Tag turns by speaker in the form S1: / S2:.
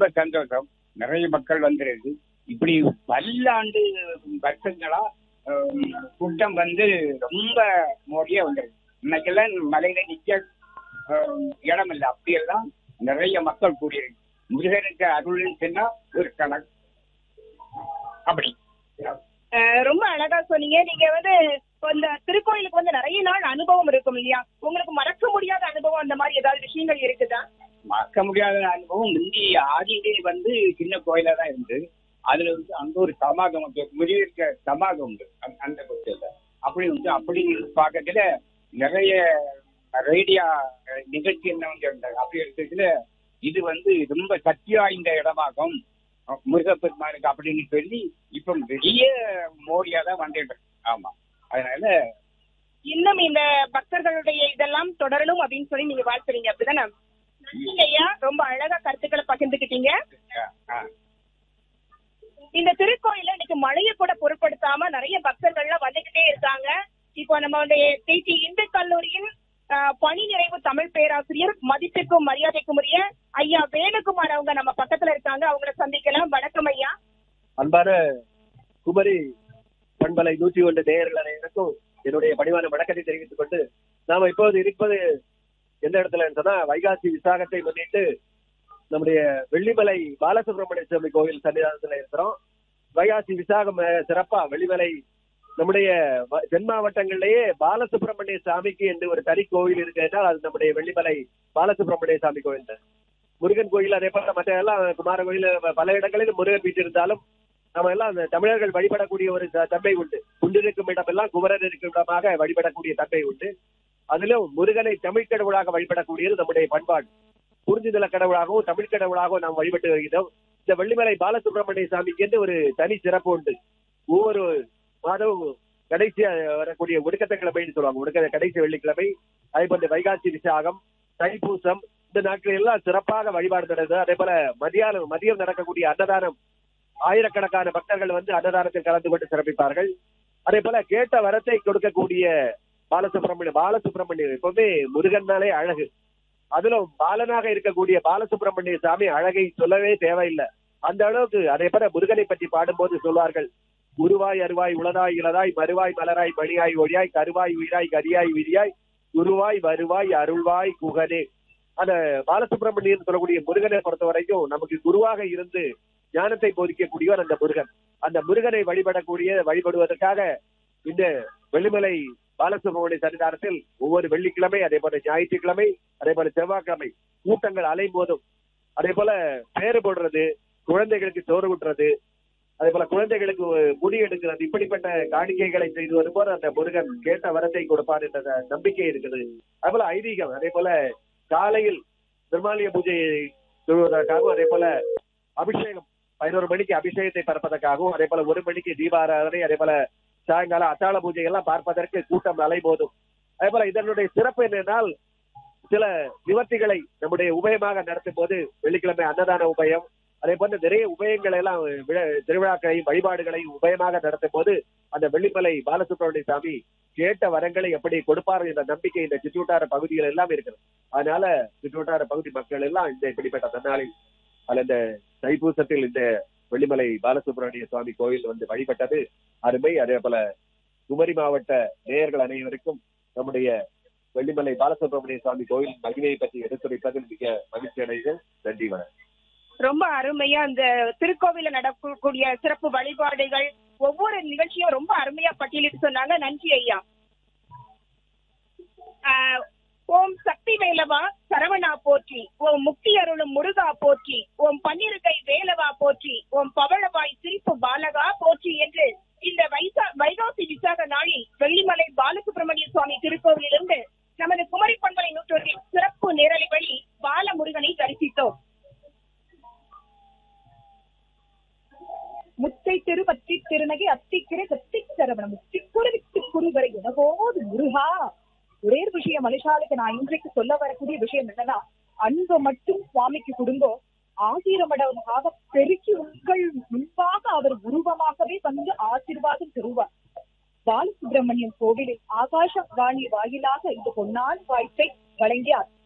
S1: சந்தோஷம் நிறைய மக்கள் வந்திருக்கு இப்படி பல்லாண்டு வருஷங்களா ஆம், கூட்டம் வந்து ரொம்ப மோடியா வந்திருக்கு இன்னைக்கெல்லாம் மலையில நிக்க ஆம், இடம் இல்லை அப்படியெல்லாம் நிறைய மக்கள் கூடியிருக்கு முருகனுக்கு அருள்னு சொன்னா ஒரு கணக்கு அப்படி
S2: அஹ் ரொம்ப அழகா சொன்னீங்க நீங்க வந்து இப்ப இந்த திருக்கோயிலுக்கு வந்து நிறைய நாள் அனுபவம் இருக்கும் இல்லையா உங்களுக்கு மறக்க முடியாத அனுபவம் அந்த மாதிரி ஏதாவது விஷயங்கள் இருக்குதா
S1: மறக்க முடியாத அனுபவம் முந்தி ஆதியிலே வந்து சின்ன கோயிலா தான் இருந்து அதுல வந்து அங்க ஒரு சமாகம் உண்டு முருகருக்கு சமாகம் உண்டு அந்த- அந்த கோயில்ல அப்படி வந்து அப்படி பார்க்கறதுல நிறைய ரேடியா நிகழ்ச்சி என்ன வந்து இருந்தாங்க அப்படி இருக்கிறதுல இது வந்து ரொம்ப சக்தி வாய்ந்த இடமாகும் முருகப்பெருமானுக்கு அப்படின்னு சொல்லி இப்ப பெரிய மோடியா தான் வந்துட்டு இருக்கு. ஆமா அதனால
S2: இன்னும் இந்த பக்தர்களுடைய இதெல்லாம் தொடரணும் அப்படின்னு சொல்லி நீங்க வாழ்த்துறீங்க அப்படிதானே நன்றிங்க ஐயா ரொம்ப அழகா கருத்துக்களை பகிர்ந்துக்கிட்டீங்க
S1: அஹ், அஹ்,
S2: இந்த திருக்கோயில இன்னைக்கு மழையை கூட பொருட்படுத்தாம நிறைய பக்தர்கள்லாம் வந்துகிட்டே இருக்காங்க இப்போ நம்மளுடைய திருச்சி இந்து கல்லூரியின் ஆஹ், பணி நிறைவு தமிழ் பேராசிரியர் மதிப்பிற்கும் மரியாதைக்கும் உரிய ஐயா வேணுகுமார் அவங்க நம்ம பக்கத்துல இருக்காங்க அவங்கள சந்திக்கலாம் வணக்கம் ஐயா
S3: அன்பான குமரி பண்பலை நூற்றி ஒன்று நேயர்கள் அனைவருக்கும் என்னுடைய பணிவான வணக்கத்தை தெரிவித்துக் கொண்டு நாம இப்போது இருப்பது எந்த இடத்துல சொன்னா வைகாசி விசாகத்தை முன்னிட்டு நம்முடைய வெள்ளிமலை பாலசுப்ரமணிய சுவாமி கோவில் சன்னிதானத்துல இருக்கிறோம் வைகாசி விசாகம் அஹ், சிறப்பா வெள்ளிமலை நம்முடைய வ- தென் மாவட்டங்களிலேயே பாலசுப்ரமணிய சாமிக்கு என்று ஒரு தனி கோவில் இருக்கு என்றால் அது நம்முடைய வெள்ளிமலை பாலசுப்ரமணிய சாமி கோவில் தான் முருகன் கோயில் அதே போல மற்ற எல்லாம் குமார கோயில் பல இடங்களில் முருகன் வீட்டிருந்தாலும் நம்ம எல்லாம் அந்த தமிழர்கள் வழிபடக்கூடிய ஒரு த- தன்மை உண்டு குண்டிருக்கும் இடமெல்லாம் குமரன் இருக்கும் இடமாக வழிபடக்கூடிய தன்மை உண்டு அதிலும் முருகனை தமிழ் கடவுளாக வழிபடக்கூடியது நம்முடைய பண்பாடு புரிஞ்சுதல கடவுளாகவும் தமிழ் கடவுளாகவும் நாம் வழிபட்டு வருகிறோம் இந்த வெள்ளிமலை பாலசுப்ரமணிய சாமிக்கு என்று ஒரு தனி சிறப்பு உண்டு ஒவ்வொரு மாதமும் கடைசியா வரக்கூடிய ஒடுக்கத்த கிழமைன்னு சொல்லுவாங்க ஒடுக்க கடைசி வெள்ளிக்கிழமை அதே போன்ற வைகாசி விசாகம் தைப்பூசம் இந்த நாட்கள் எல்லாம் சிறப்பாக வழிபாடு நடந்தது அதே போல மதியானம் மதியம் நடக்கக்கூடிய அன்னதானம் ஆயிரக்கணக்கான பக்தர்கள் வந்து அன்னதானத்தில் கலந்து கொண்டு சிறப்பிப்பார்கள் அதே போல கேட்ட வரத்தை கொடுக்கக்கூடிய பாலசுப்ரமணியம் பாலசுப்ரமணியம் எப்பவுமே முருகன்னாலே அழகு அதிலும் பாலனாக இருக்கக்கூடிய பாலசுப்ரமணிய சாமி அழகை சொல்லவே தேவையில்லை அந்த அளவுக்கு அதே போல முருகனை பற்றி பாடும்போது சொல்வார்கள் உருவாய் அருவாய் உளதாய் இளதாய் மறுவாய் மலராய் மணியாய் ஒழியாய் கருவாய் உயிராய் கரியாய் விரியாய் குருவாய் வருவாய் அருள்வாய் குகனே அந்த பாலசுப்ரமணியன் சொல்லக்கூடிய முருகனை பொறுத்த வரைக்கும் நமக்கு குருவாக இருந்து ஞானத்தை போதிக்கக்கூடியவர் அந்த முருகன் அந்த முருகனை வழிபடக்கூடிய வழிபடுவதற்காக இந்த வெள்ளிமலை பாலசுப்ரமணிய சன்னிதானத்தில் ஒவ்வொரு வெள்ளிக்கிழமை அதே போல ஞாயிற்றுக்கிழமை அதே போல செவ்வாய்க்கிழமை கூட்டங்கள் அலைமோதும் அதே போல பேரு போடுறது குழந்தைகளுக்கு சோறு ஊட்டுறது அதே போல குழந்தைகளுக்கு முடி எடுக்கிறது இப்படிப்பட்ட காணிக்கைகளை செய்து வரும்போது அந்த முருகன் கேட்ட வரத்தை கொடுப்பார் என்ற நம்பிக்கை இருக்குது அதே போல ஐதீகம் அதே போல காலையில் நிர்மாலய பூஜையை தொழுவதற்காகவும் அதே போல அபிஷேகம் பதினோரு மணிக்கு அபிஷேகத்தை பரப்பதற்காகவும் அதே போல ஒரு மணிக்கு தீபாராதனை அதே போல சாயங்காலம் அத்தாள பூஜை எல்லாம் பார்ப்பதற்கு கூட்டம் அலைபோதும் அதே போல இதனுடைய சிறப்பு என்னென்னால் சில நிவர்த்திகளை நம்முடைய உபயமாக நடத்தும் போது வெள்ளிக்கிழமை அன்னதான உபயம் அதே போன்ற நிறைய உபயங்களை எல்லாம் விழ- திருவிழாக்களையும் வழிபாடுகளையும் உபயமாக நடத்தும் போது அந்த வெள்ளிமலை பாலசுப்ரமணிய சாமி கேட்ட வரங்களை எப்படி கொடுப்பார் என்ற நம்பிக்கை இந்த சுற்றுவட்டார பகுதிகள் எல்லாம் இருக்கிறது அதனால சுற்றுவட்டார பகுதி மக்கள் எல்லாம் இந்த இப்படிப்பட்ட நன்னாளில் அல்ல இந்த தைப்பூசத்தில் இந்த வெள்ளிமலை பாலசுப்ரமணிய சுவாமி கோயில் வந்து வழிபட்டது அருமை அதே போல குமரி மாவட்ட நேயர்கள் அனைவருக்கும் நம்முடைய வெள்ளிமலை பாலசுப்ரமணிய சுவாமி கோயில் மகிமையை பற்றி எடுத்துரைப்பதில் மிக மகிழ்ச்சி அடைகிறேன் நன்றி வணக்கம்
S2: ரொம்ப அருமையா இந்த திருக்கோவில நடக்கக்கூடிய சிறப்பு வழிபாடுகள் ஒவ்வொரு நிகழ்ச்சியும் ரொம்ப அருமையா பட்டியலிட்டு சொன்னாங்க நன்றி ஐயா ஆஹ், ஓம் சக்தி வேலவா சரவணா போற்றி ஓம் முக்தி அருளும் முருகா போற்றி ஓம் பன்னிருகை வேலவா போற்றி ஓம் பவளவாய் சிரிப்பு பாலகா போற்றி என்று இந்த வைசா வைகாசி விசாக நாளில் வெள்ளிமலை பாலசுப்ரமணிய சுவாமி திருக்கோவிலிருந்து நமது குமரி பண்பலை நூற்றொன்றின் சிறப்பு நேரலை வழி பாலமுருகனை தரிசித்தோம் முத்தை திரு பத்தி திருநகை அத்திக்கிற கத்தி சரவணம் முத்திக்குரு வித்து குருவரை எனகோது முருகா ஒரே ஒரு விஷயம் மனுஷாலுக்கு நான் இன்றைக்கு சொல்ல வரக்கூடிய விஷயம் என்னன்னா அன்பு மட்டும் சுவாமிக்கு கொடுங்கோ ஆயிரம் மடங்காக பெருக்கி உங்கள் முன்பாக அவர் உருவமாகவே வந்து ஆசீர்வாதம் தருவார் பாலசுப்ரமணியம் கோவிலில் ஆகாஷ வாணி வாயிலாக இந்த பொன்னான் வாய்ப்பை வழங்கிய